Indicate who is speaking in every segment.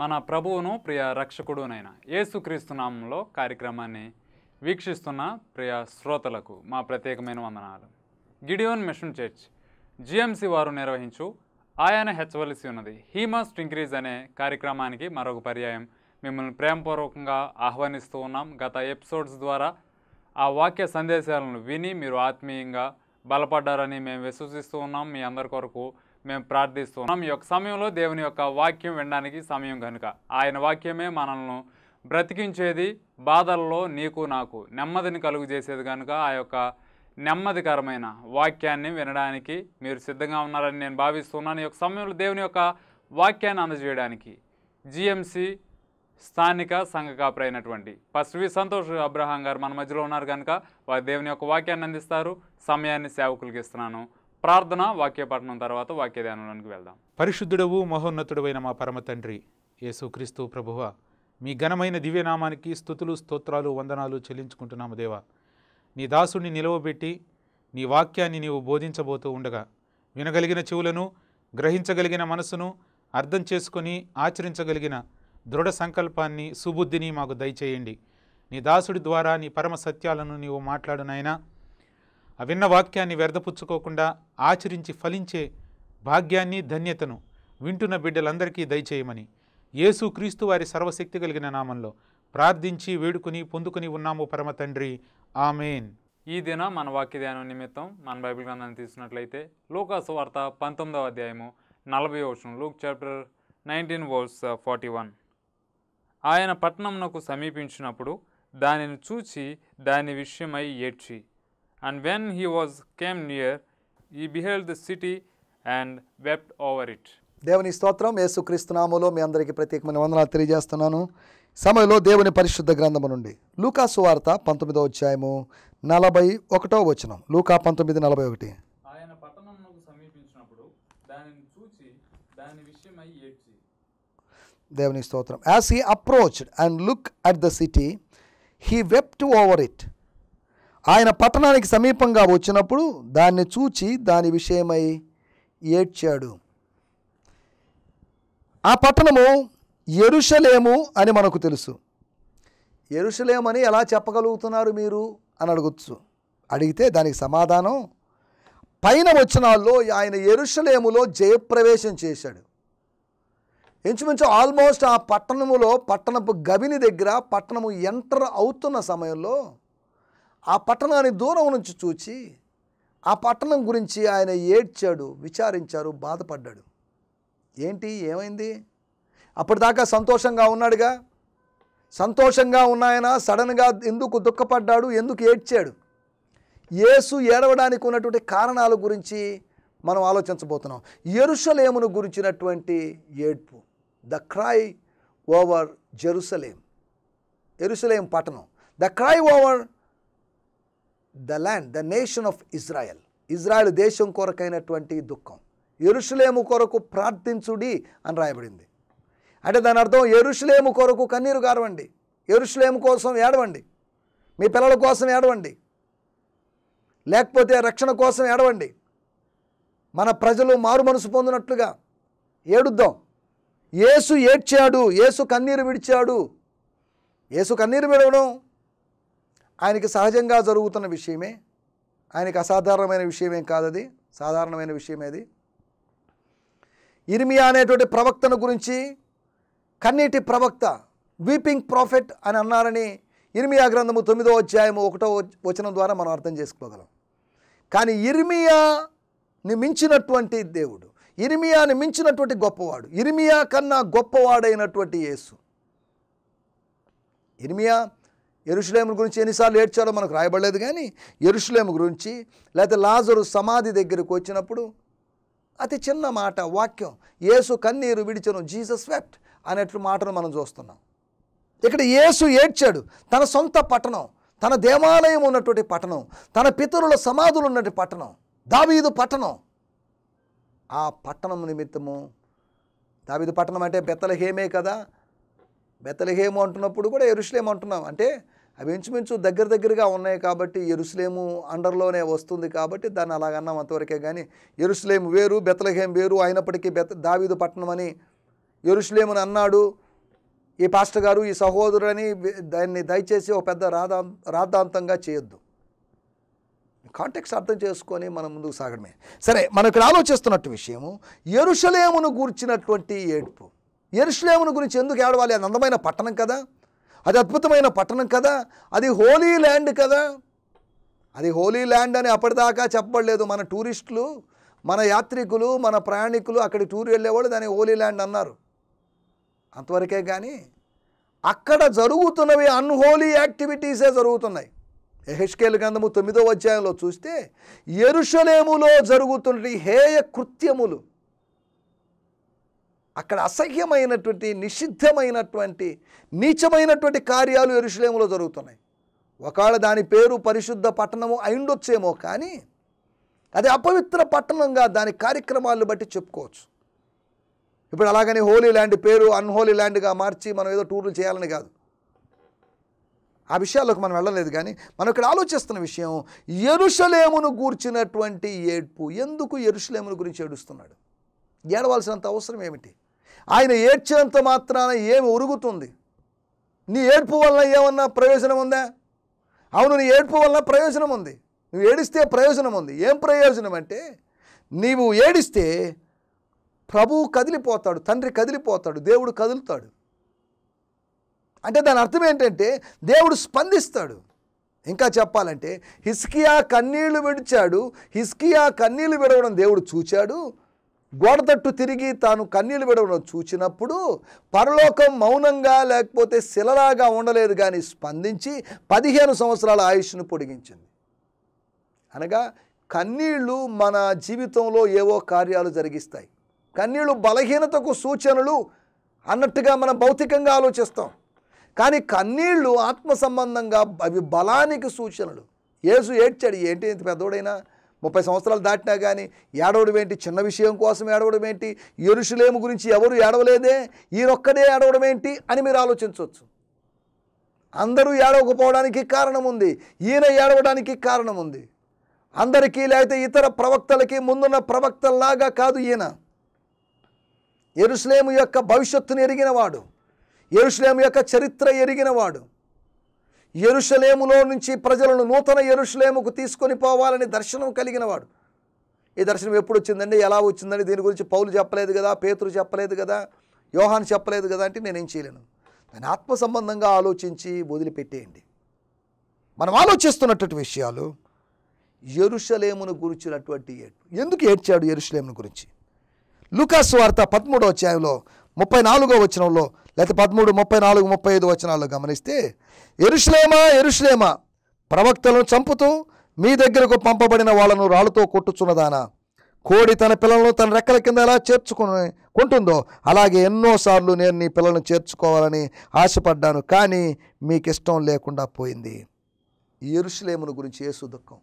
Speaker 1: మన ప్రభువును ప్రియ రక్షకుడునైన యేసుక్రీస్తు నామంలో కార్యక్రమాన్ని వీక్షిస్తున్న ప్రియ శ్రోతలకు మా ప్రత్యేకమైన వందనాలు గిడియోన్ మిషన్ చర్చ్ జిఎంసి వారు నిర్వహించు ఆయన హెచ్చవలసి ఉన్నది హీ మస్ట్ ఇంక్రీజ్ అనే కార్యక్రమానికి మరొక పర్యాయం మిమ్మల్ని ప్రేమపూర్వకంగా ఆహ్వానిస్తూ ఉన్నాం గత ఎపిసోడ్స్ ద్వారా ఆ వాక్య సందేశాలను విని మీరు ఆత్మీయంగా బలపడ్డారని మేము విశ్వసిస్తూ ఉన్నాం మీ అందరి కొరకు మేము ప్రార్థిస్తూ ఉన్నాం ఈ యొక్క సమయంలో దేవుని యొక్క వాక్యం వినడానికి సమయం కనుక ఆయన వాక్యమే మనల్ని బ్రతికించేది బాధల్లో నీకు నాకు నెమ్మదిని కలుగు చేసేది కనుక ఆ యొక్క నెమ్మదికరమైన వాక్యాన్ని వినడానికి మీరు సిద్ధంగా ఉన్నారని నేను భావిస్తున్నాను ఈ యొక్క సమయంలో దేవుని యొక్క వాక్యాన్ని అందజేయడానికి జిఎంసి స్థానిక సంఘ కాపరి అయినటువంటి పశ్వి సంతోష్ అబ్రహాం గారు మన మధ్యలో ఉన్నారు కనుక వారి దేవుని యొక్క వాక్యాన్ని అందిస్తారు సమయాన్ని సేవకులకి ఇస్తున్నాను ప్రార్థన వాక్య పఠనం తర్వాత వాక్య ధ్యానంలోనికి వెళ్దాం
Speaker 2: పరిశుద్ధుడవు మహోన్నతుడవైన మా పరమ తండ్రి యేసుక్రీస్తు ప్రభువ మీ ఘనమైన దివ్యనామానికి స్థుతులు స్తోత్రాలు వందనాలు చెల్లించుకుంటున్నాము దేవా నీ దాసుని నిలవబెట్టి నీ వాక్యాన్ని నీవు బోధించబోతూ ఉండగా వినగలిగిన చెవులను గ్రహించగలిగిన మనసును అర్థం చేసుకొని ఆచరించగలిగిన దృఢ సంకల్పాన్ని సుబుద్ధిని మాకు దయచేయండి నీ దాసుడి ద్వారా నీ పరమ సత్యాలను నీవు మాట్లాడు నాయనా ఆ విన్న వాక్యాన్ని వ్యర్థపుచ్చుకోకుండా ఆచరించి ఫలించే భాగ్యాన్ని ధన్యతను వింటున్న బిడ్డలందరికీ దయచేయమని యేసు క్రీస్తు వారి సర్వశక్తి కలిగిన నామంలో ప్రార్థించి వేడుకుని పొందుకుని ఉన్నాము పరమ తండ్రి ఆమెన్
Speaker 1: ఈ దిన మన వాక్య ధ్యానం నిమిత్తం మన బైబిల్ గ్రంథాన్ని తీసుకున్నట్లయితే లూకాసు వార్త పంతొమ్మిదవ అధ్యాయము నలభై వచనం Luke chapter nineteen verse forty one ఆయన పట్టణంనకు సమీపించినప్పుడు దానిని చూచి దాని విషయమై ఏడ్చి and when he was came near he beheld the city and wept over it
Speaker 3: దేవుని స్తోత్రం యేసుక్రీస్తు నామములో మీ అందరికీ ప్రత్యేకమైన వందనాలు తెలియజేస్తున్నాను సమయంలో దేవుని పరిశుద్ధ గ్రంథము నుండి లూకాసు వార్త పంతొమ్మిదో అధ్యాయము నలభై ఒకటో వచనం లూకా పంతొమ్మిది నలభై ఒకటి
Speaker 1: ఆయన పట్టణంనకు సమీపించినప్పుడు దానిని చూచి దాని విషయమై ఏడ్చి
Speaker 3: దేవుని స్తోత్రం as he approached and look at the city he wept over it ఆయన పట్టణానికి సమీపంగా వచ్చినప్పుడు దాన్ని చూచి దాని విషయమై ఏడ్చాడు ఆ పట్టణము ఎరుషలేము అని మనకు తెలుసు ఎరుషలేమని ఎలా చెప్పగలుగుతున్నారు మీరు అని అడగచ్చు అడిగితే దానికి సమాధానం పైన వచనాల్లో ఆయన ఎరుషలేములో జయప్రవేశం చేశాడు ఇంచుమించు ఆల్మోస్ట్ ఆ పట్టణములో పట్టణపు గవిని దగ్గర పట్టణము ఎంటర్ అవుతున్న సమయంలో ఆ పట్టణాన్ని దూరం నుంచి చూచి ఆ పట్టణం గురించి ఆయన ఏడ్చాడు విచారించారు బాధపడ్డాడు ఏంటి ఏమైంది అప్పటిదాకా సంతోషంగా ఉన్నాడుగా సంతోషంగా ఉన్నాయన సడన్గా ఎందుకు దుఃఖపడ్డాడు ఎందుకు ఏడ్చాడు యేసు ఏడవడానికి ఉన్నటువంటి కారణాల గురించి మనం ఆలోచించబోతున్నాం ఎరుషలేమును గురించినటువంటి ఏడ్పు ద క్రై ఓవర్ జెరూసలేం ఎరుసలేం పట్టణం the cry over the land the nation of Israel Israel దేశం కొరకైనటువంటి దుఃఖం ఎరుషలేము కొరకు ప్రార్థించుడి అని రాయబడింది అంటే దాని అర్థం ఎరుషలేము కొరకు కన్నీరు గారవండి ఎరుషలేము కోసం ఏడవండి మీ పిల్లల కోసం ఏడవండి లేకపోతే రక్షణ కోసం ఏడవండి మన ప్రజలు మారు మనసు పొందినట్లుగా ఏడుద్దాం యేసు ఏడ్చాడు యేసు కన్నీరు విడిచాడు యేసు కన్నీరు విడవడం ఆయనకి సహజంగా జరుగుతున్న విషయమే ఆయనకి అసాధారణమైన విషయమేం కాదది సాధారణమైన విషయమేది ఇర్మియా అనేటువంటి ప్రవక్తను గురించి కన్నీటి ప్రవక్త వీపింగ్ ప్రాఫిట్ అని అన్నారని ఇర్మియా గ్రంథము తొమ్మిదో అధ్యాయము ఒకటో వచనం ద్వారా మనం అర్థం చేసుకోగలం కానీ ఇర్మియాని మించినటువంటి దేవుడు ఇర్మియాని మించినటువంటి గొప్పవాడు ఇర్మియా కన్నా గొప్పవాడైనటువంటి యేసు ఇర్మియా ఎరుషులేము గురించి ఎన్నిసార్లు ఏడ్చాడో మనకు రాయబడలేదు కానీ ఎరుషులేము గురించి లేకపోతే లాజరు సమాధి దగ్గరకు వచ్చినప్పుడు అతి చిన్న మాట వాక్యం యేసు కన్నీరు విడిచను జీసస్ వెప్ట్ అనేట్లు మాటను మనం చూస్తున్నాం ఇక్కడ యేసు ఏడ్చాడు తన సొంత పట్టణం తన దేవాలయం ఉన్నటువంటి పట్టణం తన పితరుల సమాధులు ఉన్నటువంటి పట్టణం దావీదు పట్టణం ఆ పట్టణం నిమిత్తము దావీదు పట్టణం అంటే బెత్తలహేమే కదా బెత్తలహేము అంటున్నప్పుడు కూడా ఎరుసలేము అంటున్నాం అంటే అవి ఇంచుమించు దగ్గర దగ్గరగా ఉన్నాయి కాబట్టి ఎరుసలేము అండర్లోనే వస్తుంది కాబట్టి దాన్ని అలాగన్నాం అంతవరకే కానీ ఎరుసలేము వేరు బెత్తలహేం వేరు అయినప్పటికీ బెత్త దావీదు పట్టణం అని ఎరుసలేముని అన్నాడు ఈ పాస్టర్ గారు ఈ సహోదరుని వి- దాన్ని దయచేసి ఒక పెద్ద రాధా రాద్ధాంతంగా చేయొద్దు కాంటెక్స్ట్ అర్థం చేసుకొని మనం ముందుకు సాగడమే సరే మనం ఇక్కడ ఆలోచిస్తున్నట్టు విషయము ఎరుషలేమును గూర్చినటువంటి ఏడ్పు ఎరుషలేమును గురించి ఎందుకు ఏడవాలి అది అందమైన పట్టణం కదా అది అద్భుతమైన పట్టణం కదా అది హోలీ ల్యాండ్ కదా అది హోలీ ల్యాండ్ అని అప్పటిదాకా చెప్పబడలేదు మన టూరిస్టులు మన యాత్రికులు మన ప్రయాణికులు అక్కడి టూర్ వెళ్ళేవాళ్ళు దాన్ని హోలీ ల్యాండ్ అన్నారు అంతవరకే కానీ అక్కడ జరుగుతున్నవి అన్హోలీ యాక్టివిటీసే జరుగుతున్నాయి ఎహెచ్కేల్ గ్రంథము తొమ్మిదో అధ్యాయంలో చూస్తే ఎరుషలేములో జరుగుతున్న హేయ కృత్యములు అక్కడ అసహ్యమైనటువంటి నిషిద్ధమైనటువంటి నీచమైనటువంటి కార్యాలు ఎరుషలేములో జరుగుతున్నాయి ఒకవేళ దాని పేరు పరిశుద్ధ పట్టణము అయిండొచ్చేమో కానీ అది అపవిత్ర పట్టణంగా దాని కార్యక్రమాలను బట్టి చెప్పుకోవచ్చు ఇప్పుడు అలాగని హోలీ ల్యాండ్ పేరు అన్హోలీ ల్యాండ్గా మార్చి మనం ఏదో టూర్లు చేయాలని కాదు ఆ విషయాల్లోకి మనం వెళ్ళలేదు కానీ మనం ఇక్కడ ఆలోచిస్తున్న విషయం ఎరుషలేమును గూర్చినటువంటి ఏడ్పు ఎందుకు ఎరుషలేమును గురించి ఏడుస్తున్నాడు ఏడవలసినంత అవసరం ఏమిటి ఆయన ఏడ్చేంత మాత్రాన ఏమి ఉరుగుతుంది నీ ఏడ్పు వల్ల ఏమన్నా ప్రయోజనం ఉందా అవును నీ ఏడ్పు వల్ల ప్రయోజనం ఉంది నువ్వు ఏడిస్తే ప్రయోజనం ఉంది ఏం ప్రయోజనం అంటే నీవు ఏడిస్తే ప్రభువు కదిలిపోతాడు తండ్రి కదిలిపోతాడు దేవుడు కదులుతాడు అంటే దాని అర్థం ఏంటంటే దేవుడు స్పందిస్తాడు ఇంకా చెప్పాలంటే హిస్కియా కన్నీళ్లు విడిచాడు హిస్కియా కన్నీళ్లు విడవడం దేవుడు చూచాడు గోడ తట్టు తిరిగి తాను కన్నీళ్లు విడవడం చూచినప్పుడు పరలోకం మౌనంగా లేకపోతే శిలలాగా ఉండలేదు కానీ స్పందించి పదిహేను సంవత్సరాల ఆయుష్ను పొడిగించింది అనగా కన్నీళ్లు మన జీవితంలో ఏవో కార్యాలు జరిగిస్తాయి కన్నీళ్లు బలహీనతకు సూచనలు అన్నట్టుగా మనం భౌతికంగా ఆలోచిస్తాం కానీ కన్నీళ్లు ఆత్మ సంబంధంగా అవి బలానికి సూచనలు యేసు ఏడ్చాడు ఏంటి ఇంత పెద్దోడైనా ముప్పై సంవత్సరాలు దాటినా కానీ ఏడవడం ఏంటి చిన్న విషయం కోసం ఏడవడం ఏంటి ఎరుషులేము గురించి ఎవరు ఏడవలేదే ఈయనొక్కడే ఏడవడం ఏంటి అని మీరు ఆలోచించవచ్చు అందరూ ఏడవకపోవడానికి కారణం ఉంది ఈయన ఏడవడానికి కారణం ఉంది అందరికీ లేకపోతే ఇతర ప్రవక్తలకి ముందున్న ప్రవక్తల్లాగా కాదు ఈయన ఎరుసలేము యొక్క భవిష్యత్తును ఎరిగినవాడు ఎరుషలేము యొక్క చరిత్ర ఎరిగినవాడు ఎరుషలేములో నుంచి ప్రజలను నూతన ఎరుషలేముకు తీసుకొని పోవాలని దర్శనం కలిగినవాడు ఈ దర్శనం ఎప్పుడు వచ్చిందండి ఎలా వచ్చిందని దీని గురించి పౌలు చెప్పలేదు కదా పేతురు చెప్పలేదు కదా యోహాన్ చెప్పలేదు కదా అంటే నేనేం చేయలేను దాని ఆత్మ సంబంధంగా ఆలోచించి వదిలిపెట్టేయండి మనం ఆలోచిస్తున్నటువంటి విషయాలు ఎరుషలేమును గురించినటువంటి ఏడ్పు ఎందుకు ఏడ్చాడు ఎరుషలేమును గురించి లూకాసు వార్త పదమూడో అధ్యాయంలో ముప్పై నాలుగో వచనంలో లేకపోతే పదమూడు ముప్పై నాలుగు ముప్పై ఐదు వచనాల్లో గమనిస్తే ఎరుషలేమా ఎరుషలేమా ప్రవక్తలను చంపుతూ మీ దగ్గరకు పంపబడిన వాళ్ళను రాళ్ళతో కొట్టుచున్నదానా కోడి తన పిల్లలను తన రెక్కల కింద ఎలా చేర్చుకుని కొంటుందో అలాగే ఎన్నోసార్లు నేను నీ పిల్లలను చేర్చుకోవాలని ఆశపడ్డాను కానీ మీకు ఇష్టం లేకుండా పోయింది ఈ ఎరుషలేమును గురించి యేసు దుఃఖం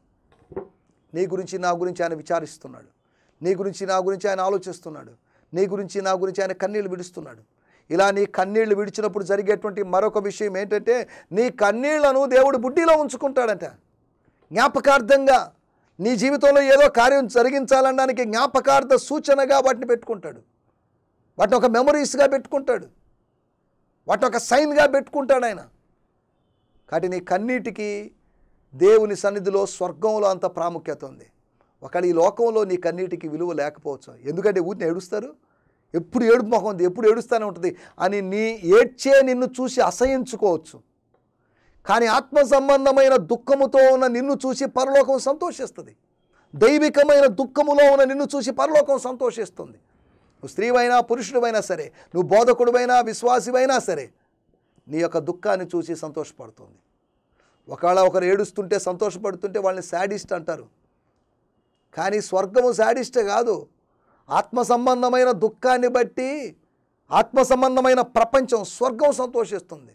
Speaker 3: నీ గురించి నా గురించి ఆయన విచారిస్తున్నాడు నీ గురించి నా గురించి ఆయన ఆలోచిస్తున్నాడు నీ గురించి నా గురించి ఆయన కన్నీళ్లు విడుస్తున్నాడు ఇలా నీ కన్నీళ్లు విడిచినప్పుడు జరిగేటువంటి మరొక విషయం ఏంటంటే నీ కన్నీళ్లను దేవుడు బుడ్డిలో ఉంచుకుంటాడంట జ్ఞాపకార్థంగా నీ జీవితంలో ఏదో కార్యం జరిగించాలనడానికి జ్ఞాపకార్థ సూచనగా వాటిని పెట్టుకుంటాడు వాటిని ఒక మెమరీస్గా పెట్టుకుంటాడు వాటిని ఒక సైన్గా పెట్టుకుంటాడు ఆయన కాబట్టి నీ కన్నీటికి దేవుని సన్నిధిలో స్వర్గంలో అంత ప్రాముఖ్యత ఉంది ఒకవేళ ఈ లోకంలో నీ కన్నీటికి విలువ లేకపోవచ్చు ఎందుకంటే ఊరిని ఏడుస్తారు ఎప్పుడు ఏడుపు మొహం ఉంది ఎప్పుడు ఏడుస్తూనే ఉంటుంది అని నీ ఏడ్చే నిన్ను చూసి అసహించుకోవచ్చు కానీ ఆత్మ సంబంధమైన దుఃఖముతో ఉన్న నిన్ను చూసి పరలోకం సంతోషిస్తుంది దైవికమైన దుఃఖములో ఉన్న నిన్ను చూసి పరలోకం సంతోషిస్తుంది నువ్వు స్త్రీవైనా పురుషుడివైనా సరే నువ్వు బోధకుడివైనా విశ్వాసివైనా సరే నీ యొక్క దుఃఖాన్ని చూసి సంతోషపడుతుంది ఒకవేళ ఒకరు ఏడుస్తుంటే సంతోషపడుతుంటే వాళ్ళని శాడిస్ట్ అంటారు కానీ స్వర్గము శాడిస్ట్ కాదు ఆత్మ సంబంధమైన దుఃఖాన్ని బట్టి ఆత్మ సంబంధమైన ప్రపంచం స్వర్గం సంతోషిస్తుంది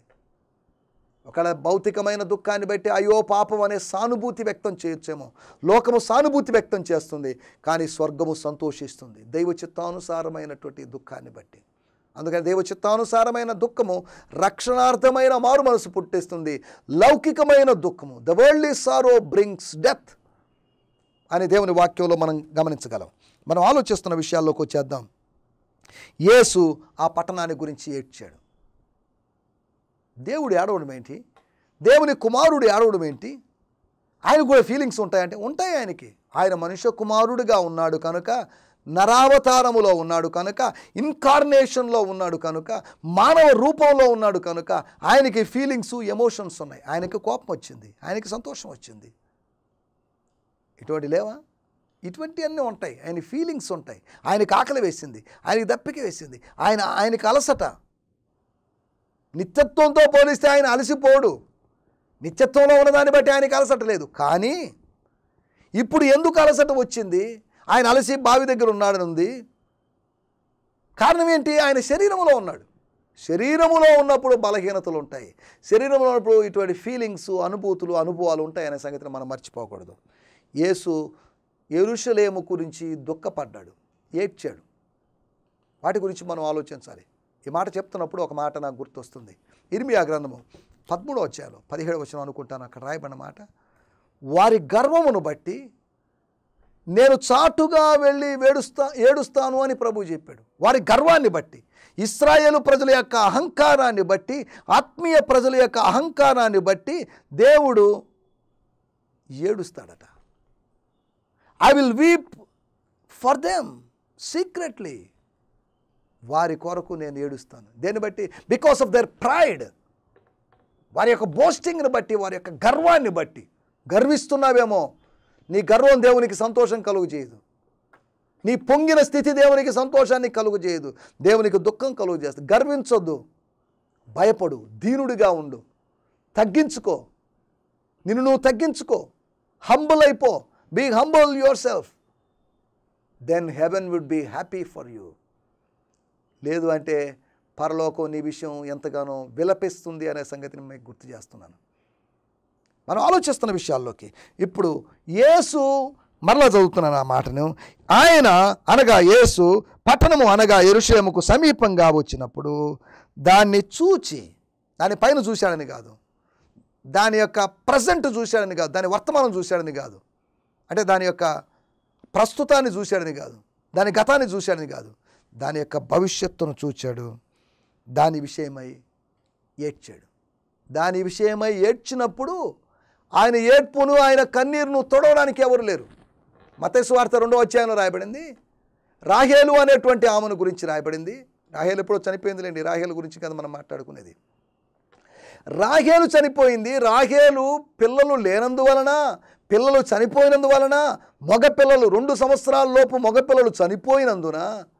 Speaker 3: ఒకవేళ భౌతికమైన దుఃఖాన్ని బట్టి అయ్యో పాపం అనే సానుభూతి వ్యక్తం చేయొచ్చేమో లోకము సానుభూతి వ్యక్తం చేస్తుంది కానీ స్వర్గము సంతోషిస్తుంది దైవ చిత్తానుసారమైనటువంటి దుఃఖాన్ని బట్టి అందుకని దైవ చిత్తానుసారమైన దుఃఖము రక్షణార్థమైన మారు మనసు పుట్టిస్తుంది లౌకికమైన దుఃఖము ద వరల్డ్ ఈ సారో బ్రింగ్స్ డెత్ అని దేవుని వాక్యంలో మనం గమనించగలం మనం ఆలోచిస్తున్న విషయాల్లోకి వచ్చేద్దాం యేసు ఆ పట్టణాన్ని గురించి ఏడ్చాడు దేవుడు ఏడవడం ఏంటి దేవుని కుమారుడు ఏడవడం ఏంటి ఆయన కూడా ఫీలింగ్స్ ఉంటాయంటే ఉంటాయి ఆయనకి ఆయన మనుష్య కుమారుడిగా ఉన్నాడు కనుక నరావతారములో ఉన్నాడు కనుక ఇన్కార్నేషన్లో ఉన్నాడు కనుక మానవ రూపంలో ఉన్నాడు కనుక ఆయనకి ఫీలింగ్స్ ఎమోషన్స్ ఉన్నాయి ఆయనకి కోపం వచ్చింది ఆయనకి సంతోషం వచ్చింది ఇటువంటి లేవా ఇటువంటి అన్నీ ఉంటాయి ఆయన ఫీలింగ్స్ ఉంటాయి ఆయనకి ఆకలి వేసింది ఆయనకి దప్పిక వేసింది ఆయన ఆయనకి అలసట నిత్యత్వంతో పోలిస్తే ఆయన అలసిపోడు నిత్యత్వంలో ఉన్నదాన్ని బట్టి ఆయనకి అలసట లేదు కానీ ఇప్పుడు ఎందుకు అలసట వచ్చింది ఆయన అలసి బావి దగ్గర ఉన్నాడని ఉంది కారణం ఏంటి ఆయన శరీరంలో ఉన్నాడు శరీరములో ఉన్నప్పుడు బలహీనతలు ఉంటాయి శరీరంలో ఉన్నప్పుడు ఇటువంటి ఫీలింగ్స్ అనుభూతులు అనుభవాలు ఉంటాయి అనే సంగతిని మనం మర్చిపోకూడదు యేసు ఎరుషలేము గురించి దుఃఖపడ్డాడు ఏడ్చాడు వాటి గురించి మనం ఆలోచించాలి ఈ మాట చెప్తున్నప్పుడు ఒక మాట నాకు గుర్తొస్తుంది ఇర్మియా గ్రంథము పదమూడో వచ్చారు పదిహేడు వచ్చిన అనుకుంటాను అక్కడ రాయబడిన మాట వారి గర్వమును బట్టి నేను చాటుగా వెళ్ళి వేడుస్తా ఏడుస్తాను అని ప్రభు చెప్పాడు వారి గర్వాన్ని బట్టి ఇస్రాయేలు ప్రజల యొక్క అహంకారాన్ని బట్టి ఆత్మీయ ప్రజల యొక్క అహంకారాన్ని బట్టి దేవుడు ఏడుస్తాడట I will weep for them secretly వారి కొరకు నేను ఏడుస్తాను దేన్ని బట్టి బికాస్ ఆఫ్ దర్ ప్రైడ్ వారి యొక్క బోస్టింగ్ని బట్టి వారి యొక్క గర్వాన్ని బట్టి గర్విస్తున్నావేమో నీ గర్వం దేవునికి సంతోషం కలుగు చేయదు నీ పొంగిన స్థితి దేవునికి సంతోషాన్ని కలుగు చేయదు దేవునికి దుఃఖం కలుగు చేస్తుంది గర్వించొద్దు భయపడు దీనుడిగా ఉండు తగ్గించుకో నిన్ను నువ్వు తగ్గించుకో హంబుల్ అయిపో be humble yourself then heaven would be happy for you లేదు అంటే పరలోకం నీ విషయం ఎంతగానో విలపిస్తుంది అనే సంగతిని మీకు గుర్తు చేస్తున్నాను మనం ఆలోచిస్తున్న విషయాల్లోకి ఇప్పుడు యేసు మరలా చదువుతున్నాను ఆ మాటను ఆయన అనగా యేసు పట్టణము అనగా ఎరుషలేముకు సమీపంగా వచ్చినప్పుడు దాన్ని చూచి దాని పైన చూశాడని కాదు దాని యొక్క ప్రజెంట్ చూశాడని కాదు దాని వర్తమానం చూశాడని కాదు అంటే దాని యొక్క ప్రస్తుతాన్ని చూశాడని కాదు దాని గతాన్ని చూశాడని కాదు దాని యొక్క భవిష్యత్తును చూచాడు దాని విషయమై ఏడ్చాడు దాని విషయమై ఏడ్చినప్పుడు ఆయన ఏడ్పును ఆయన కన్నీరును తొడవడానికి ఎవరు లేరు మతేసు వార్త రెండో అధ్యాయంలో రాయబడింది రాహేలు అనేటువంటి ఆమెను గురించి రాయబడింది రాహేలు ఎప్పుడో చనిపోయిందిలేండి రాహేలు గురించి కదా మనం మాట్లాడుకునేది రాహేలు చనిపోయింది రాహేలు పిల్లలు లేనందువలన పిల్లలు చనిపోయినందువలన మగ పిల్లలు రెండు సంవత్సరాల లోపు మగ పిల్లలు చనిపోయినందున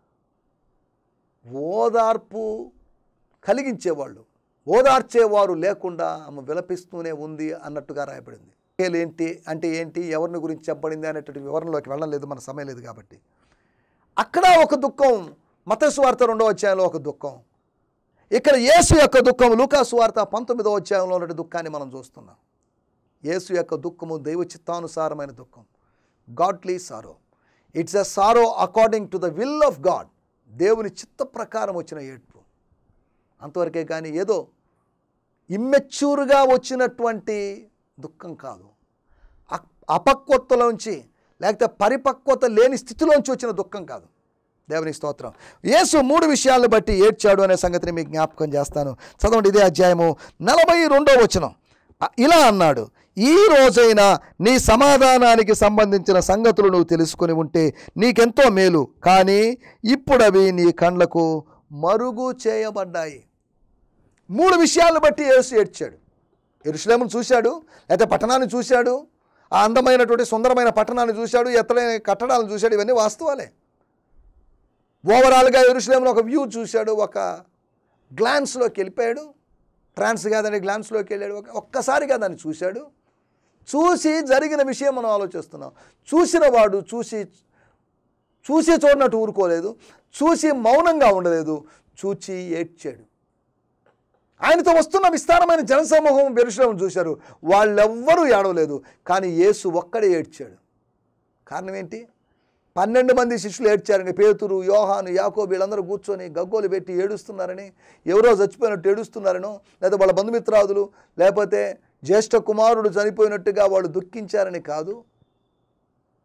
Speaker 3: ఓదార్పు కలిగించేవాళ్ళు ఓదార్చేవారు లేకుండా ఆమె విలపిస్తూనే ఉంది అన్నట్టుగా రాయబడింది రాహేలు ఏంటి అంటే ఏంటి ఎవరిని గురించి చెప్పబడింది అనేటువంటి వివరణలోకి వెళ్ళలేదు మన సమయం లేదు కాబట్టి అక్కడ ఒక దుఃఖం మతసు వార్త రెండో అధ్యాయంలో ఒక దుఃఖం ఇక్కడ యేసు యొక్క దుఃఖం లూకాసు వార్త పంతొమ్మిదో అధ్యాయంలో ఉన్న దుఃఖాన్ని మనం చూస్తున్నాం యేసు యొక్క దుఃఖము దైవ చిత్తానుసారమైన దుఃఖం godly sorrow it's a sorrow according to the will of God దేవుని చిత్త ప్రకారం వచ్చిన ఏడ్పు అంతవరకే కానీ ఏదో ఇమ్మెచ్యూర్గా వచ్చినటువంటి దుఃఖం కాదు అ- అపక్వతలోంచి లేకపోతే పరిపక్వత లేని స్థితిలోంచి వచ్చిన దుఃఖం కాదు దేవునికి స్తోత్రం యేసు మూడు విషయాలను బట్టి ఏడ్చాడు అనే సంగతిని మీకు జ్ఞాపకం చేస్తాను చదవండి ఇదే అధ్యాయము నలభై రెండో వచనం అ- ఇలా అన్నాడు ఈ రోజైనా నీ సమాధానానికి సంబంధించిన సంగతులు నువ్వు తెలుసుకొని ఉంటే నీకెంతో మేలు కానీ ఇప్పుడు అవి నీ కండ్లకు మరుగు చేయబడ్డాయి మూడు విషయాలను బట్టి యేసు ఏడ్చాడు ఎరుషలేమును చూశాడు లేకపోతే పట్టణాన్ని చూశాడు ఆ అందమైనటువంటి సుందరమైన పట్టణాన్ని చూశాడు ఎత్తలైన కట్టడాలను చూశాడు ఇవన్నీ వాస్తవాలే ఓవరాల్గా ఎరుషలేమును ఒక వ్యూ చూశాడు ఒక గ్లాన్స్లోకి వెళ్ళిపోయాడు ట్రాన్స్ కాదని గ్లాన్స్లోకి వెళ్ళాడు ఒక ఒక్కసారిగా దాన్ని చూశాడు చూసి జరిగిన విషయం మనం ఆలోచిస్తున్నాం చూసిన వాడు చూసి చూసి చూడనట్టు ఊరుకోలేదు చూసి మౌనంగా ఉండలేదు చూచి ఏడ్చాడు ఆయనతో వస్తున్న విస్తారమైన జనసమూహం బెరుషులను చూశారు వాళ్ళెవ్వరూ ఏడవలేదు కానీ యేసు ఒక్కడే ఏడ్చాడు కారణం ఏంటి పన్నెండు మంది శిష్యులు ఏడ్చారని పేతురు యోహాను యాకో వీళ్ళందరూ కూర్చొని గగ్గోలు పెట్టి ఏడుస్తున్నారని ఎవరో చచ్చిపోయినట్టు ఏడుస్తున్నారనో లేదా వాళ్ళ బంధుమిత్రాదులు లేకపోతే జ్యేష్ఠ కుమారుడు చనిపోయినట్టుగా వాళ్ళు దుఃఖించారని కాదు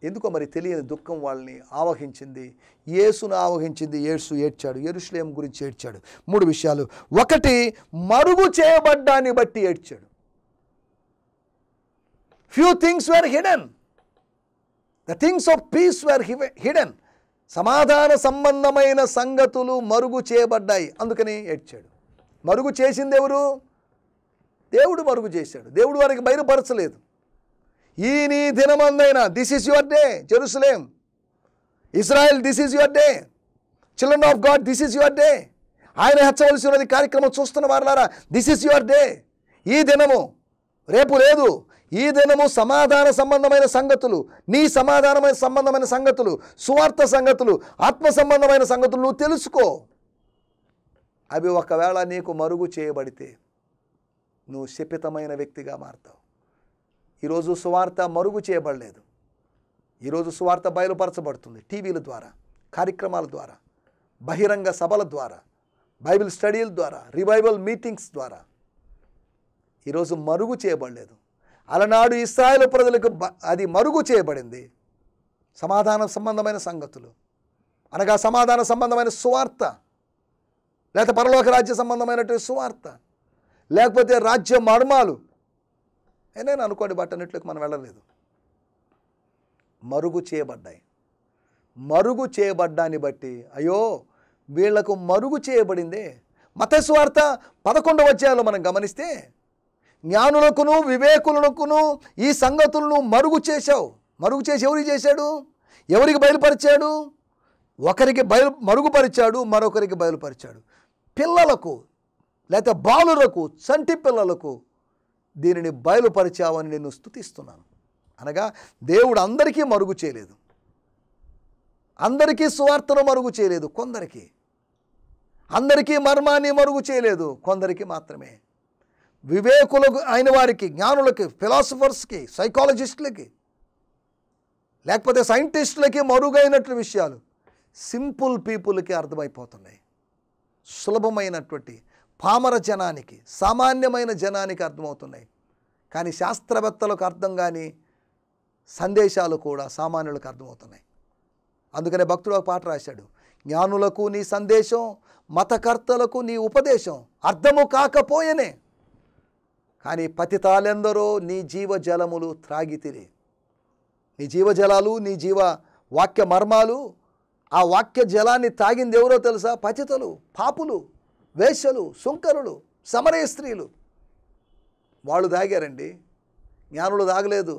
Speaker 3: ఎందుకో మరి తెలియని దుఃఖం వాళ్ళని ఆవహించింది యేసును ఆవహించింది యేసు ఏడ్చాడు ఎరుషులేం గురించి ఏడ్చాడు మూడు విషయాలు ఒకటి మరుగు చేయబడ్డాన్ని బట్టి ఏడ్చాడు few things were hidden the things of peace were hidden సమాధాన సంబంధమైన సంగతులు మరుగు చేయబడ్డాయి అందుకని ఏడ్చాడు మరుగు చేసింది ఎవరు దేవుడు మరుగు చేశాడు దేవుడు వారికి బయలుపరచలేదు ఈ నీ దినమందైనా this is your day Jerusalem Israel this is your day children of God this is your day ఆయన హెచ్చవలసి ఉన్నది కార్యక్రమం చూస్తున్న వారులారా దిస్ ఈజ్ యువర్ డే ఈ దినము రేపు లేదు ఈ దినము సమాధాన సంబంధమైన సంగతులు నీ సమాధానమైన సంబంధమైన సంగతులు సువార్త సంగతులు ఆత్మ సంబంధమైన సంగతులు నువ్వు తెలుసుకో అవి ఒకవేళ నీకు మరుగు చేయబడితే నువ్వు శపితమైన వ్యక్తిగా మారుతావు ఈరోజు సువార్త మరుగు చేయబడలేదు ఈరోజు సువార్త బయలుపరచబడుతుంది టీవీల ద్వారా కార్యక్రమాల ద్వారా బహిరంగ సభల ద్వారా బైబిల్ స్టడీల ద్వారా రివైవల్ మీటింగ్స్ ద్వారా ఈరోజు మరుగు చేయబడలేదు అలనాడు ఇస్రాయేల్ ప్రజలకు బ- అది మరుగు చేయబడింది సమాధాన సంబంధమైన సంగతులు అనగా సమాధాన సంబంధమైన సువార్త లేకపోతే పరలోక రాజ్య సంబంధమైనటువంటి సువార్త లేకపోతే రాజ్య మర్మాలు నేను అనుకోండి బట్టనట్లకు మనం వెళ్ళలేదు మరుగు చేయబడ్డాయి మరుగు చేయబడ్డాన్ని బట్టి అయ్యో వీళ్లకు మరుగు చేయబడిందే మతస్వార్త పదకొండవ అధ్యాయంలో మనం గమనిస్తే జ్ఞానులకును వివేకులకును ఈ సంగతులను మరుగు చేశావు మరుగు చేసి ఎవరికి చేశాడు ఎవరికి బయలుపరిచాడు ఒకరికి బయలు మరుగుపరిచాడు మరొకరికి బయలుపరిచాడు పిల్లలకు లేకపోతే బాలురకు చంటి పిల్లలకు దీనిని బయలుపరిచావని నేను స్తుతిస్తున్నాను అనగా దేవుడు అందరికీ మరుగు చేయలేదు అందరికీ సువార్తను మరుగు చేయలేదు కొందరికి అందరికీ మర్మాన్ని మరుగు చేయలేదు కొందరికి మాత్రమే వివేకులకు అయిన వారికి జ్ఞానులకి ఫిలాసఫర్స్కి సైకాలజిస్టులకి లేకపోతే సైంటిస్టులకి మరుగైనటువంటి విషయాలు సింపుల్ పీపుల్కి అర్థమైపోతున్నాయి సులభమైనటువంటి పామర జనానికి సామాన్యమైన జనానికి అర్థమవుతున్నాయి కానీ శాస్త్రవేత్తలకు అర్థం కాని సందేశాలు కూడా సామాన్యులకు అర్థమవుతున్నాయి అందుకనే భక్తుడు ఒక పాట రాశాడు జ్ఞానులకు నీ సందేశం మతకర్తలకు నీ ఉపదేశం అర్థము కాకపోయేనే కానీ పతితాలెందరో నీ జీవజలములు త్రాగితిరి నీ జీవజలాలు నీ జీవ వాక్య మర్మాలు ఆ వాక్య జలాన్ని తాగింది ఎవరో తెలుసా పతితలు పాపులు వేశ్యలు సుంకరులు సమరయ స్త్రీలు వాళ్ళు తాగారండి జ్ఞానులు తాగలేదు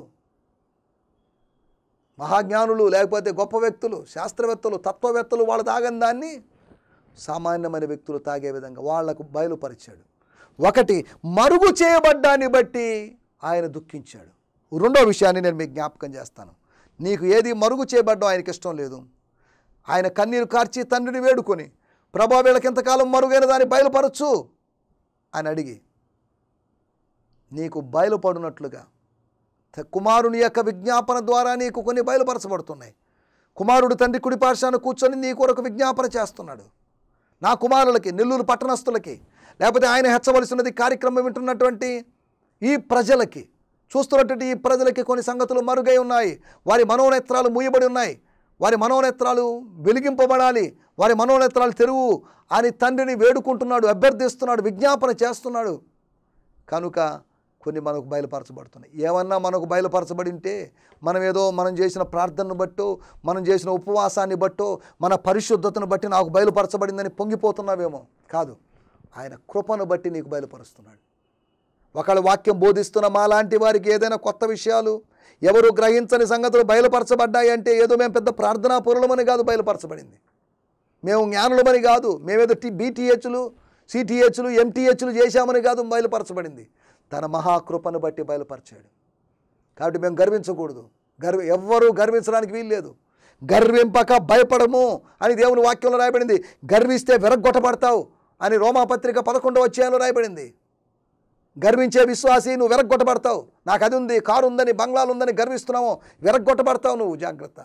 Speaker 3: మహాజ్ఞానులు లేకపోతే గొప్ప వ్యక్తులు శాస్త్రవేత్తలు తత్వవేత్తలు వాళ్ళు తాగని దాన్ని సామాన్యమైన వ్యక్తులు తాగే విధంగా వాళ్లకు బయలుపరిచాడు ఒకటి మరుగు చేయబడ్డాన్ని బట్టి ఆయన దుఃఖించాడు రెండో విషయాన్ని నేను మీకు జ్ఞాపకం చేస్తాను నీకు ఏది మరుగు చేయబడ్డం ఆయనకి ఇష్టం లేదు ఆయన కన్నీరు కార్చి తండ్రిని వేడుకొని ప్రభా వీళ్ళకి ఎంతకాలం మరుగైన దాన్ని బయలుపరచు అని అడిగి నీకు బయలుపడినట్లుగా త- కుమారుని యొక్క విజ్ఞాపన ద్వారా నీకు కొన్ని బయలుపరచబడుతున్నాయి కుమారుడు తండ్రి కుడి పార్శ్వాన కూర్చొని నీ కొరకు విజ్ఞాపన చేస్తున్నాడు నా కుమారులకి నెల్లూరు పట్టణస్తులకి లేకపోతే ఆయన హెచ్చవలసినది కార్యక్రమం వింటున్నటువంటి ఈ ప్రజలకి చూస్తున్నటువంటి ఈ ప్రజలకి కొన్ని సంగతులు మరుగై ఉన్నాయి వారి మనోనేత్రాలు మూయబడి ఉన్నాయి వారి మనోనేత్రాలు వెలిగింపబడాలి వారి మనోనేత్రాలు తెరువు అని తండ్రిని వేడుకుంటున్నాడు అభ్యర్థిస్తున్నాడు విజ్ఞాపన చేస్తున్నాడు కనుక కొన్ని మనకు బయలుపరచబడుతున్నాయి ఏమన్నా మనకు బయలుపరచబడి ఉంటే మనం ఏదో మనం చేసిన ప్రార్థనను బట్టో మనం చేసిన ఉపవాసాన్ని బట్టో మన పరిశుద్ధతను బట్టి నాకు బయలుపరచబడిందని పొంగిపోతున్నావేమో కాదు ఆయన కృపను బట్టి నీకు బయలుపరుస్తున్నాడు ఒకళ్ళ వాక్యం బోధిస్తున్న మాలాంటి వారికి ఏదైనా కొత్త విషయాలు ఎవరు గ్రహించని సంగతులు బయలుపరచబడ్డాయి అంటే ఏదో మేము పెద్ద ప్రార్థనా పూర్వమని కాదు బయలుపరచబడింది మేము జ్ఞానులమని కాదు మేమేదో టీ బీటీహెచ్లు సిటీహెచ్లు ఎంటీహెచ్లు చేశామని కాదు బయలుపరచబడింది తన మహాకృపను బట్టి బయలుపరిచాడు కాబట్టి మేము గర్వించకూడదు గర్వ ఎవ్వరూ గర్వించడానికి వీల్లేదు గర్వింపక భయపడము అని దేవుని వాక్యంలో రాయబడింది గర్విస్తే వెరగొట్టబడతావు అని రోమాపత్రిక పదకొండవ అధ్యాయంలో రాయబడింది గర్వించే విశ్వాసి నువ్వు వెరగొట్టబడతావు నాకు అది ఉంది కారు ఉందని బంగ్లాలు ఉందని గర్విస్తున్నావు వెరగొట్టబడతావు నువ్వు జాగ్రత్త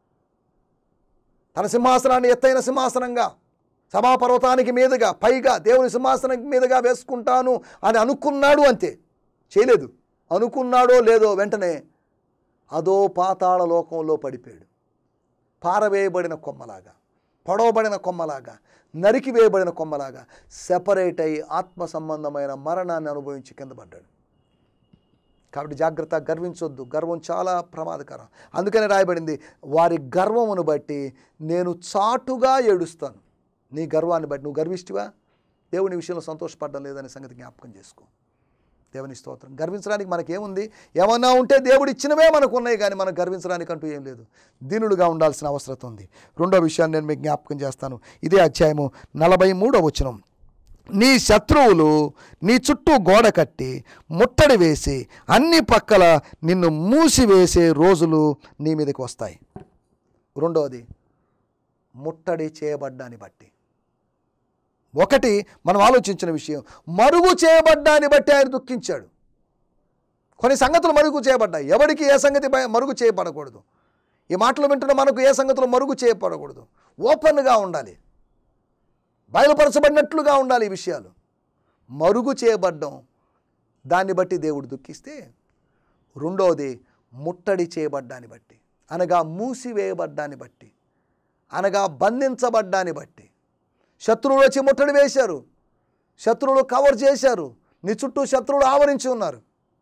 Speaker 3: తన సింహాసనాన్ని ఎత్తైన సింహాసనంగా సభాపర్వతానికి మీదుగా పైగా దేవుని సింహాసనం మీదుగా వేసుకుంటాను అని అనుకున్నాడు అంతే చేయలేదు అనుకున్నాడో లేదో వెంటనే అదో పాతాళ లోకంలో పడిపోయాడు పారవేయబడిన కొమ్మలాగా పొడవబడిన కొమ్మలాగా నరికివేయబడిన కొమ్మలాగా సెపరేట్ అయి ఆత్మ సంబంధమైన మరణాన్ని అనుభవించి కింద పడ్డాడు కాబట్టి జాగ్రత్త గర్వించొద్దు గర్వం చాలా ప్రమాదకరం అందుకని రాయబడింది వారి గర్వమును బట్టి నేను చాటుగా ఏడుస్తాను నీ గర్వాన్ని బట్టి నువ్వు గర్విష్టివా దేవుని విషయంలో సంతోషపడడం లేదనే సంగతి జ్ఞాపకం చేసుకో దేవుని స్తోత్రం గర్వించడానికి మనకేముంది ఏమన్నా ఉంటే దేవుడు ఇచ్చినవే మనకు ఉన్నాయి కానీ మనం గర్వించడానికి అంటూ ఏం లేదు దీనులుగా ఉండాల్సిన అవసరం ఉంది రెండో విషయాన్ని నేను మీకు జ్ఞాపకం చేస్తాను ఇదే అధ్యాయము నలభై మూడో వచనం నీ శత్రువులు నీ చుట్టూ గోడ కట్టి ముట్టడి వేసి అన్ని పక్కల నిన్ను మూసివేసే రోజులు నీ మీదకి వస్తాయి రెండవది ముట్టడి చేయబడ్డాన్ని బట్టి ఒకటి మనం ఆలోచించిన విషయం మరుగు చేయబడ్డాన్ని బట్టి ఆయన దుఃఖించాడు కొన్ని సంగతులు మరుగు చేయబడ్డాయి ఎవరికి ఏ సంగతి భయ- మరుగు చేయబడకూడదు ఈ మాటలు వింటున్న మనకు ఏ సంగతులు మరుగు చేయబడకూడదు ఓపెన్గా ఉండాలి బయలుపరచబడినట్లుగా ఉండాలి ఈ విషయాలు మరుగు చేయబడ్డం దాన్ని బట్టి దేవుడు దుఃఖిస్తే రెండవది ముట్టడి చేయబడ్డాన్ని బట్టి అనగా మూసివేయబడ్డాన్ని బట్టి అనగా బంధించబడ్డాన్ని బట్టి శత్రువులు వచ్చి ముట్టడి వేశారు శత్రువులు కవర్ చేశారు నీ చుట్టూ శత్రువులు ఆవరించి ఉన్నారు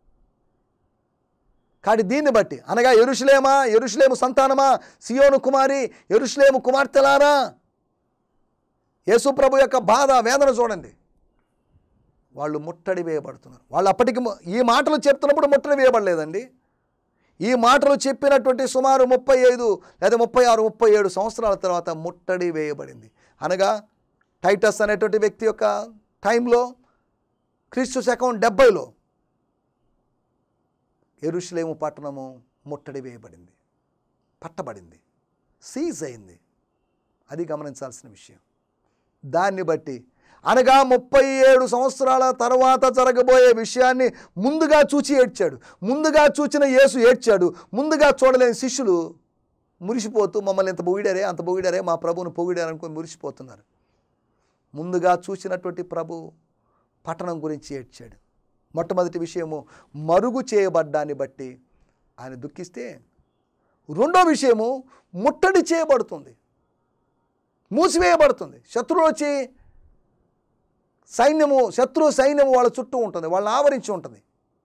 Speaker 3: కాబట్టి దీన్ని బట్టి అనగా ఎరుషులేమా ఎరుషులేము సంతానమా సియోను కుమారి ఎరుషులేము కుమార్తెలారా యేసుప్రభు యొక్క బాధ వేదన చూడండి వాళ్ళు ముట్టడి వేయబడుతున్నారు వాళ్ళు అప్పటికి ము- ఈ మాటలు చెప్తున్నప్పుడు ముట్టడి వేయబడలేదండి ఈ మాటలు చెప్పినటువంటి సుమారు ముప్పై ఐదు లేదా ముప్పై ఆరు ముప్పై ఏడు సంవత్సరాల తర్వాత ముట్టడి వేయబడింది అనగా టైటస్ అనేటువంటి వ్యక్తి యొక్క టైంలో క్రీస్తు శకం డెబ్బైలో ఎరుషులేము పట్టణము ముట్టడి వేయబడింది పట్టబడింది సీజ్ అయింది అది గమనించాల్సిన విషయం దాన్ని బట్టి అనగా ముప్పై ఏడు సంవత్సరాల తర్వాత జరగబోయే విషయాన్ని ముందుగా చూచి ఏడ్చాడు ముందుగా చూచిన యేసు ఏడ్చాడు ముందుగా చూడలేని శిష్యులు మురిసిపోతూ మమ్మల్ని ఇంత పొగిడారే అంత పొగిడారే మా ప్రభువును పొగిడారు అనుకొని మురిసిపోతున్నారు ముందుగా చూసినటువంటి ప్రభు పట్టణం గురించి ఏడ్చాడు మొట్టమొదటి విషయము మరుగు చేయబడ్డాన్ని బట్టి ఆయన దుఃఖిస్తే రెండో విషయము ముట్టడి చేయబడుతుంది మూసివేయబడుతుంది శత్రువు వచ్చి సైన్యము శత్రు సైన్యము వాళ్ళ చుట్టూ ఉంటుంది వాళ్ళని ఆవరించి ఉంటుంది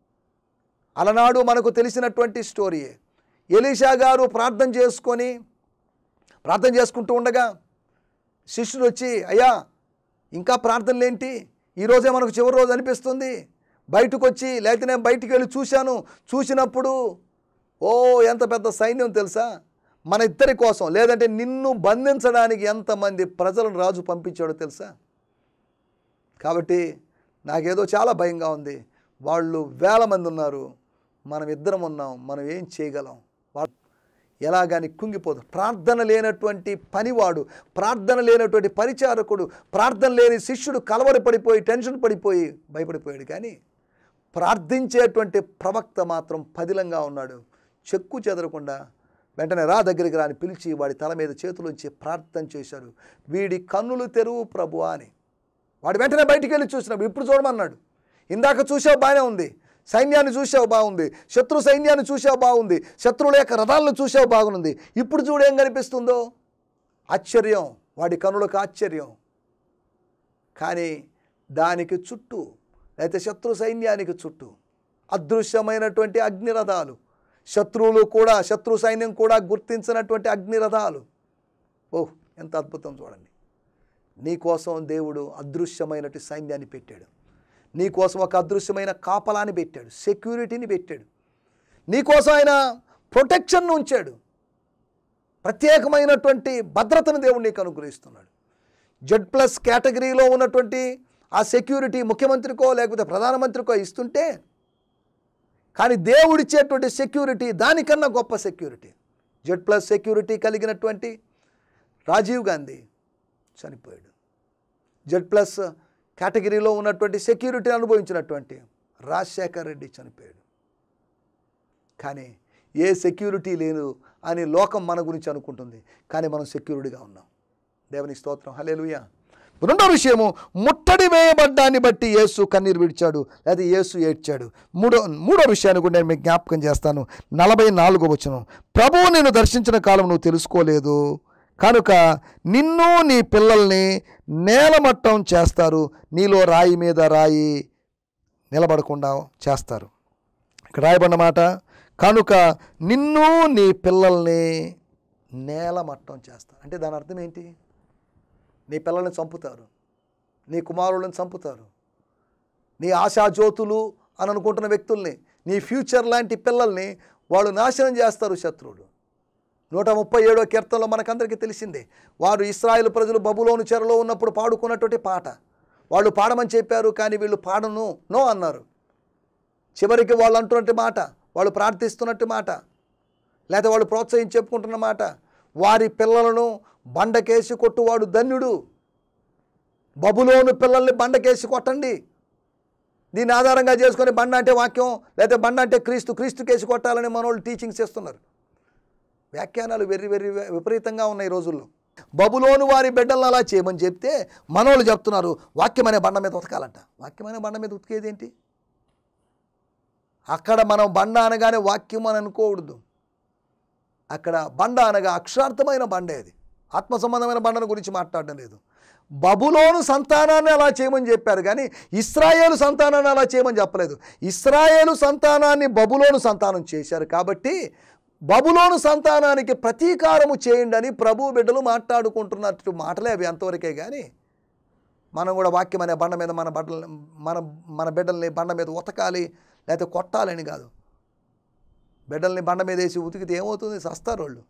Speaker 3: అలనాడు మనకు తెలిసినటువంటి స్టోరీయే ఎలీషా గారు ప్రార్థన చేసుకొని ప్రార్థన చేసుకుంటూ ఉండగా శిష్యుడు వచ్చి అయ్యా ఇంకా ప్రార్థనలు ఏంటి ఈరోజే మనకు చివరి రోజు అనిపిస్తుంది బయటకు వచ్చి లేకపోతే నేను బయటికి వెళ్ళి చూశాను చూసినప్పుడు ఓ ఎంత పెద్ద సైన్యం తెలుసా మన ఇద్దరి కోసం లేదంటే నిన్ను బంధించడానికి ఎంతమంది ప్రజలను రాజు పంపించాడో తెలుసా కాబట్టి నాకేదో చాలా భయంగా ఉంది వాళ్ళు వేల మంది ఉన్నారు మనం ఇద్దరం ఉన్నాం మనం ఏం చేయగలం వాళ్ళు ఎలాగని కుంగిపోదు ప్రార్థన లేనటువంటి పనివాడు ప్రార్థన లేనటువంటి పరిచారకుడు ప్రార్థన లేని శిష్యుడు కలవరి పడిపోయి టెన్షన్ పడిపోయి భయపడిపోయాడు కానీ ప్రార్థించేటువంటి ప్రవక్త మాత్రం పదిలంగా ఉన్నాడు చెక్కు చెదరకుండా వెంటనే రా దగ్గరికి రాని పిలిచి వాడి తల మీద చేతులుంచి ప్రార్థన చేశాడు వీడి కన్నులు తెరువు ప్రభు అని వాడు వెంటనే బయటికి వెళ్ళి చూసినాడు ఇప్పుడు చూడమన్నాడు ఇందాక చూసావు బాగానే ఉంది సైన్యాన్ని చూసావు బాగుంది శత్రు సైన్యాన్ని చూసావు బాగుంది శత్రువుల యొక్క రథాలను చూసావు బాగుంది ఇప్పుడు చూడు ఏం కనిపిస్తుందో ఆశ్చర్యం వాడి కనులకు ఆశ్చర్యం కానీ దానికి చుట్టూ లేకపోతే శత్రు సైన్యానికి చుట్టూ అదృశ్యమైనటువంటి అగ్నిరథాలు శత్రువులు కూడా శత్రు సైన్యం కూడా గుర్తించినటువంటి అగ్నిరథాలు ఓహ్ ఎంత అద్భుతం చూడండి నీకోసం దేవుడు అదృశ్యమైనటువంటి సైన్యాన్ని పెట్టాడు నీకోసం ఒక అదృశ్యమైన కాపలాన్ని పెట్టాడు సెక్యూరిటీని పెట్టాడు నీకోసం ఆయన ప్రొటెక్షన్ను ఉంచాడు ప్రత్యేకమైనటువంటి భద్రతను దేవుడు నీకు అనుగ్రహిస్తున్నాడు జెడ్ ప్లస్ కేటగిరీలో ఉన్నటువంటి ఆ సెక్యూరిటీ ముఖ్యమంత్రికో లేకపోతే ప్రధానమంత్రికో ఇస్తుంటే కానీ దేవుడిచ్చేటువంటి సెక్యూరిటీ దానికన్నా గొప్ప సెక్యూరిటీ జెడ్ ప్లస్ సెక్యూరిటీ కలిగినటువంటి రాజీవ్ గాంధీ చనిపోయాడు జెడ్ ప్లస్ కేటగిరీలో ఉన్నటువంటి సెక్యూరిటీ అనుభవించినటువంటి రాజశేఖర్ రెడ్డి చనిపోయాడు కానీ ఏ సెక్యూరిటీ లేదు అని లోకం మన గురించి అనుకుంటుంది కానీ మనం సెక్యూరిటీగా ఉన్నాం దేవుని స్తోత్రం హలేలుయ రెండో విషయము ముట్టడి వేయబడ్డాన్ని బట్టి యేసు కన్నీరు విడిచాడు లేదా యేసు ఏడ్చాడు మూడో మూడో విషయాన్ని కూడా నేను మీకు జ్ఞాపకం చేస్తాను నలభై నాలుగో వచనం ప్రభువు నేను దర్శించిన కాలం నువ్వు తెలుసుకోలేదు కనుక నిన్ను నీ పిల్లల్ని నేలమట్టం చేస్తారు నీలో రాయి మీద రాయి నిలబడకుండా చేస్తారు ఇక్కడ రాయబడిన మాట కనుక నిన్ను నీ పిల్లల్ని నేలమట్టం చేస్తారు అంటే దాని అర్థం ఏంటి నీ పిల్లల్ని చంపుతారు నీ కుమారులను చంపుతారు నీ ఆశాజ్యోతులు అని అనుకుంటున్న వ్యక్తుల్ని నీ ఫ్యూచర్ లాంటి పిల్లల్ని వాళ్ళు నాశనం చేస్తారు శత్రువులు నూట ముప్పై ఏడో కీర్తనలో మనకందరికీ తెలిసిందే వారు ఇస్రాయేల్ ప్రజలు బబులోను చెరలో ఉన్నప్పుడు పాడుకున్నటువంటి పాట వాళ్ళు పాడమని చెప్పారు కానీ వీళ్ళు పాడను నో అన్నారు చివరికి వాళ్ళు అంటున్నట్టు మాట వాళ్ళు ప్రార్థిస్తున్నట్టు మాట లేదా వాళ్ళు ప్రోత్సహించి చెప్పుకుంటున్న మాట వారి పిల్లలను బండకేసి కొట్టువాడు ధన్యుడు బబులోను పిల్లల్ని బండకేసి కొట్టండి దీన్ని ఆధారంగా చేసుకొని బండ అంటే వాక్యం లేదా బండ అంటే క్రీస్తు క్రీస్తు కేసి కొట్టాలని మనోళ్ళు టీచింగ్స్ చేస్తున్నారు వ్యాఖ్యానాలు వెర్రి వెర్రి విపరీతంగా ఉన్నాయి ఈ రోజుల్లో బబులోను వారి బిడ్డలను అలా చేయమని చెప్తే మనోళ్ళు చెప్తున్నారు వాక్యం అనే బండ మీద ఉతకాలంట వాక్యం అనే బండ మీద ఉతికేది ఏంటి అక్కడ మనం బండ అనగానే వాక్యం అని అనుకోకూడదు అక్కడ బండ అనగా అక్షరార్థమైన బండే అది ఆత్మ సంబంధమైన బండను గురించి మాట్లాడడం లేదు బబులోను సంతానాన్ని అలా చేయమని చెప్పారు కానీ ఇస్రాయేలు సంతానాన్ని అలా చేయమని చెప్పలేదు ఇస్రాయేలు సంతానాన్ని బబులోను సంతానం చేశారు కాబట్టి బబులోను సంతానానికి ప్రతీకారము చేయండి అని ప్రభు బిడ్డలు మాట్లాడుకుంటున్నట్టు మాటలే అవి అంతవరకే కానీ మనం కూడా వాక్యం అనే బండ మీద మన బట్టలు మన మన బిడ్డల్ని బండ మీద ఉతకాలి లేకపోతే కొట్టాలని కాదు బిడ్డల్ని బండ మీద వేసి ఉతికితే ఏమవుతుంది సస్తారు వాళ్ళు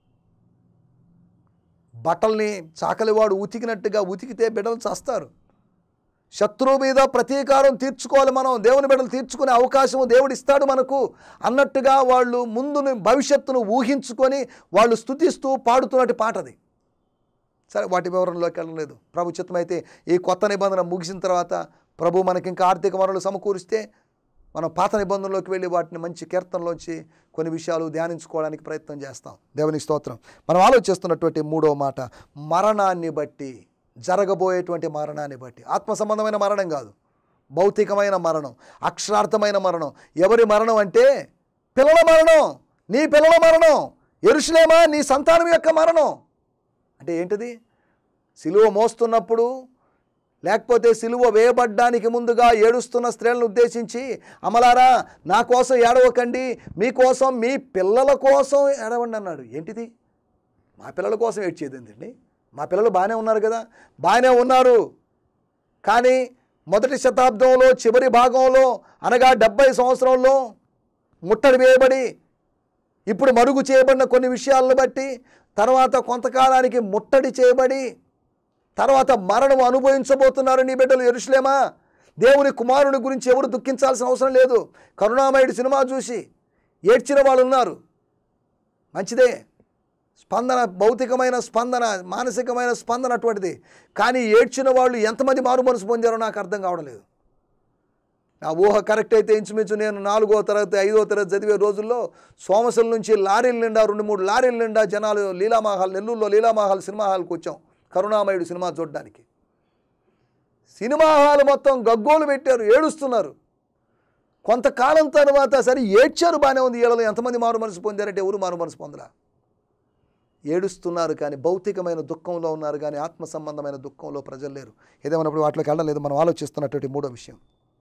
Speaker 3: బట్టల్ని చాకలివాడు ఉతికినట్టుగా ఉతికితే బిడ్డలు చస్తారు శత్రువు మీద ప్రతీకారం తీర్చుకోవాలి మనం దేవుని బిడ్డలు తీర్చుకునే అవకాశం దేవుడు ఇస్తాడు మనకు అన్నట్టుగా వాళ్ళు ముందుని భవిష్యత్తును ఊహించుకొని వాళ్ళు స్తుతిస్తూ పాడుతున్నట్టు పాటది సరే వాటి వివరంలోకి వెళ్ళలేదు ప్రభు చిత్తమైతే ఈ కొత్త నిబంధన ముగిసిన తర్వాత ప్రభు మనకి ఇంకా ఆర్థిక వనరులు సమకూరిస్తే మనం పాత నిబంధనలోకి వెళ్ళి వాటిని మంచి కీర్తనలోంచి కొన్ని విషయాలు ధ్యానించుకోవడానికి ప్రయత్నం చేస్తాం దేవునికి స్తోత్రం మనం ఆలోచిస్తున్నటువంటి మూడో మాట మరణాన్ని బట్టి జరగబోయేటువంటి మరణాన్ని బట్టి ఆత్మ సంబంధమైన మరణం కాదు భౌతికమైన మరణం అక్షరార్థమైన మరణం ఎవరి మరణం అంటే పిల్లల మరణం నీ పిల్లల మరణం ఎరుషులేమా నీ సంతానం యొక్క మరణం అంటే ఏంటిది సిలువ మోస్తున్నప్పుడు లేకపోతే సిలువ వేయబడ్డానికి ముందుగా ఏడుస్తున్న స్త్రీలను ఉద్దేశించి అమలారా నా కోసం ఏడవకండి మీకోసం మీ పిల్లల కోసం ఏడవండి అన్నాడు ఏంటిది మా పిల్లల కోసం ఏడ్చేది ఏంటండి మా పిల్లలు బాగానే ఉన్నారు కదా బాగానే ఉన్నారు కానీ మొదటి శతాబ్దంలో చివరి భాగంలో అనగా డెబ్బై సంవత్సరంలో ముట్టడి వేయబడి ఇప్పుడు మరుగు చేయబడిన కొన్ని విషయాలను బట్టి తర్వాత కొంతకాలానికి ముట్టడి చేయబడి తర్వాత మరణం అనుభవించబోతున్నారు నీ బిడ్డలు ఎరుషులేమా దేవుని కుమారుని గురించి ఎవరు దుఃఖించాల్సిన అవసరం లేదు కరుణామయుడి సినిమా చూసి ఏడ్చిన వాళ్ళు ఉన్నారు మంచిదే స్పందన భౌతికమైన స్పందన మానసికమైన స్పందన అటువంటిది కానీ ఏడ్చిన వాళ్ళు ఎంతమంది మారు మనసు పొందారో నాకు అర్థం కావడం లేదు నా ఊహ కరెక్ట్ అయితే ఇంచుమించు నేను నాలుగో తరగతి ఐదో తరగతి చదివే రోజుల్లో సోమశల నుంచి లారీల నిండా రెండు మూడు లారీల నిండా జనాలు లీలామహల్ నెల్లూరులో లీలామహల్ సినిమా హాల్కి వచ్చాం కరుణామయుడు సినిమా చూడడానికి సినిమా హాల్ మొత్తం గగ్గోలు పెట్టారు ఏడుస్తున్నారు కొంతకాలం తర్వాత సరే ఏడ్చారు బాగానే ఉంది ఏళ్ళలో ఎంతమంది మారు మనసు పొందారంటే ఎవరు మారు మనసు పొందరా ఏడుస్తున్నారు కానీ భౌతికమైన దుఃఖంలో ఉన్నారు కానీ ఆత్మ సంబంధమైన దుఃఖంలో ప్రజలు లేరు ఏదేమన్నప్పుడు వాటిలోకి వెళ్ళలేదు మనం ఆలోచిస్తున్నటువంటి మూడో విషయం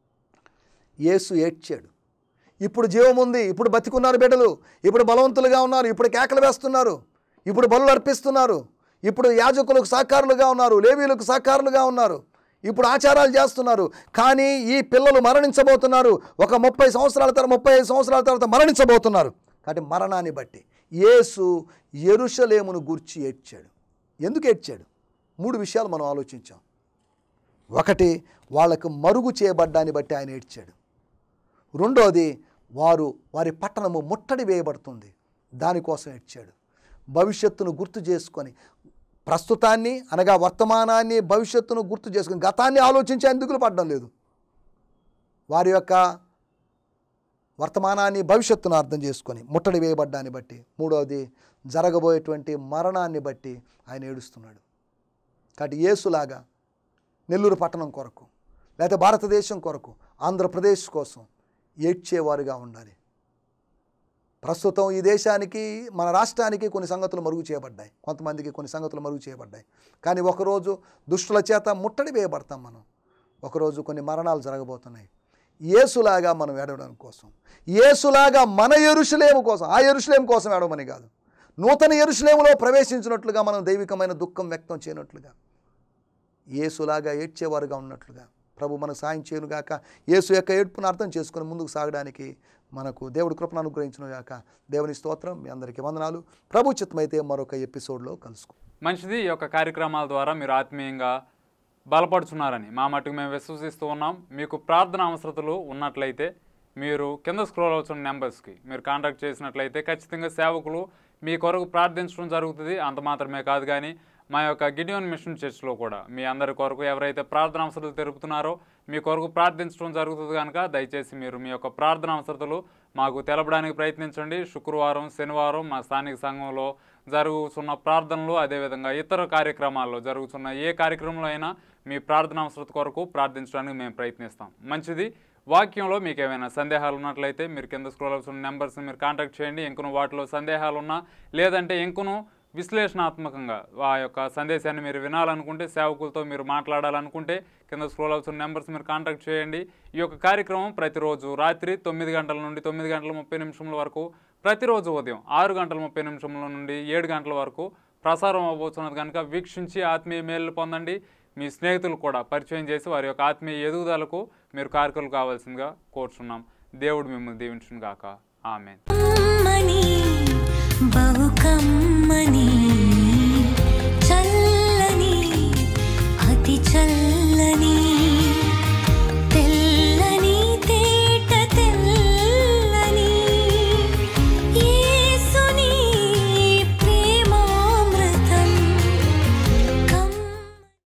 Speaker 3: యేసు ఏడ్చాడు ఇప్పుడు జీవం ఉంది ఇప్పుడు బతికున్నారు బిడ్డలు ఇప్పుడు బలవంతులుగా ఉన్నారు ఇప్పుడు కేకలు వేస్తున్నారు ఇప్పుడు బలు అర్పిస్తున్నారు ఇప్పుడు యాజకులకు సాకారులుగా ఉన్నారు లేవీలకు సాకారులుగా ఉన్నారు ఇప్పుడు ఆచారాలు చేస్తున్నారు కానీ ఈ పిల్లలు మరణించబోతున్నారు ఒక ముప్పై సంవత్సరాల తర్వాత ముప్పై ఐదు సంవత్సరాల తర్వాత మరణించబోతున్నారు కాబట్టి మరణాన్ని బట్టి యేసు ఎరుషలేమును గూర్చి ఏడ్చాడు ఎందుకు ఏడ్చాడు మూడు విషయాలు మనం ఆలోచించాం ఒకటి వాళ్ళకు మరుగు చేయబడ్డాన్ని బట్టి ఆయన ఏడ్చాడు రెండోది వారు వారి పట్టణము ముట్టడి వేయబడుతుంది దానికోసం ఏడ్చాడు భవిష్యత్తును గుర్తు చేసుకొని ప్రస్తుతాన్ని అనగా వర్తమానాన్ని భవిష్యత్తును గుర్తు చేసుకొని గతాన్ని ఆలోచించి ఆయన దిగులు పడడం లేదు వారి యొక్క వర్తమానాన్ని భవిష్యత్తును అర్థం చేసుకొని ముట్టడి వేయబడ్డాన్ని బట్టి మూడవది జరగబోయేటువంటి మరణాన్ని బట్టి ఆయన ఏడుస్తున్నాడు కాబట్టి యేసులాగా నెల్లూరు పట్టణం కొరకు లేకపోతే భారతదేశం కొరకు ఆంధ్రప్రదేశ్ కోసం ఏడ్చేవారుగా ఉండాలి ప్రస్తుతం ఈ దేశానికి మన రాష్ట్రానికి కొన్ని సంగతులు మరుగు చేయబడ్డాయి కొంతమందికి కొన్ని సంగతులు మరుగు చేయబడ్డాయి కానీ ఒకరోజు దుష్టుల చేత ముట్టడి వేయబడతాం మనం ఒకరోజు కొన్ని మరణాలు జరగబోతున్నాయి ఏసులాగా మనం ఏడవడం కోసం ఏసులాగా మన ఎరుషలేము కోసం ఆ ఎరుషలేము కోసం ఏడవమని కాదు నూతన ఎరుషలేములో ప్రవేశించినట్లుగా మనం దైవికమైన దుఃఖం వ్యక్తం చేయనట్లుగా ఏసులాగా ఏడ్చేవారుగా ఉన్నట్లుగా ప్రభు మనకు సాయం చేయనుగాక యేసు యొక్క ఏడ్పును అర్థం చేసుకొని ముందుకు సాగడానికి మనకు దేవుడి కృపను అనుగ్రహించును గాక దేవుని స్తోత్రం మీ అందరికీ వందనాలు ప్రభు చిత్తమైతే మరొక ఎపిసోడ్లో కలుసుకో
Speaker 1: మంచిది ఈ యొక్క కార్యక్రమాల ద్వారా మీరు ఆత్మీయంగా బలపడుచున్నారని మా మట్టుకు మేము విశ్వసిస్తూ ఉన్నాం మీకు ప్రార్థన అవసరతలు ఉన్నట్లయితే మీరు కింద స్క్రోల్ అవుతున్న నెంబర్స్కి మీరు కాంటాక్ట్ చేసినట్లయితే ఖచ్చితంగా సేవకులు మీ కొరకు ప్రార్థించడం జరుగుతుంది అంత మాత్రమే కాదు కానీ మా యొక్క గిడియోన్ మిషన్ చర్చ్లో కూడా మీ అందరి కొరకు ఎవరైతే ప్రార్థన అవసరాలు తెలుపుతున్నారో మీ కొరకు ప్రార్థించడం జరుగుతుంది కనుక దయచేసి మీరు మీ యొక్క ప్రార్థన అవసరతలు మాకు తెలపడానికి ప్రయత్నించండి శుక్రవారం శనివారం మా స్థానిక సంఘంలో జరుగుతున్న ప్రార్థనలు అదేవిధంగా ఇతర కార్యక్రమాల్లో జరుగుతున్న ఏ కార్యక్రమంలో అయినా మీ ప్రార్థన అవసరత కొరకు ప్రార్థించడానికి మేము ప్రయత్నిస్తాం మంచిది వాక్యంలో మీకు ఏమైనా సందేహాలు ఉన్నట్లయితే మీరు కింద స్క్రోల్ అవుతున్న నెంబర్స్ని మీరు కాంటాక్ట్ చేయండి ఇంకను వాటిలో సందేహాలు ఉన్నా లేదంటే ఇంకను విశ్లేషణాత్మకంగా ఆ యొక్క సందేశాన్ని మీరు వినాలనుకుంటే సేవకులతో మీరు మాట్లాడాలనుకుంటే కింద స్క్రోల్ అవుతున్న నెంబర్స్ మీరు కాంటాక్ట్ చేయండి ఈ యొక్క కార్యక్రమం ప్రతిరోజు రాత్రి తొమ్మిది గంటల నుండి తొమ్మిది గంటల ముప్పై నిమిషముల వరకు ప్రతిరోజు ఉదయం ఆరు గంటల ముప్పై నిమిషముల నుండి ఏడు గంటల వరకు ప్రసారం అవబోతున్నది కనుక వీక్షించి ఆత్మీయ మేలు పొందండి మీ స్నేహితులు కూడా పరిచయం చేసి వారి యొక్క ఆత్మీయ ఎదుగుదలకు మీరు కారకులు కావాల్సిందిగా కోరుచున్నాం దేవుడు మిమ్మల్ని దీవించును గాక ఆమెన్
Speaker 4: కమ్మని బహు కమ్మని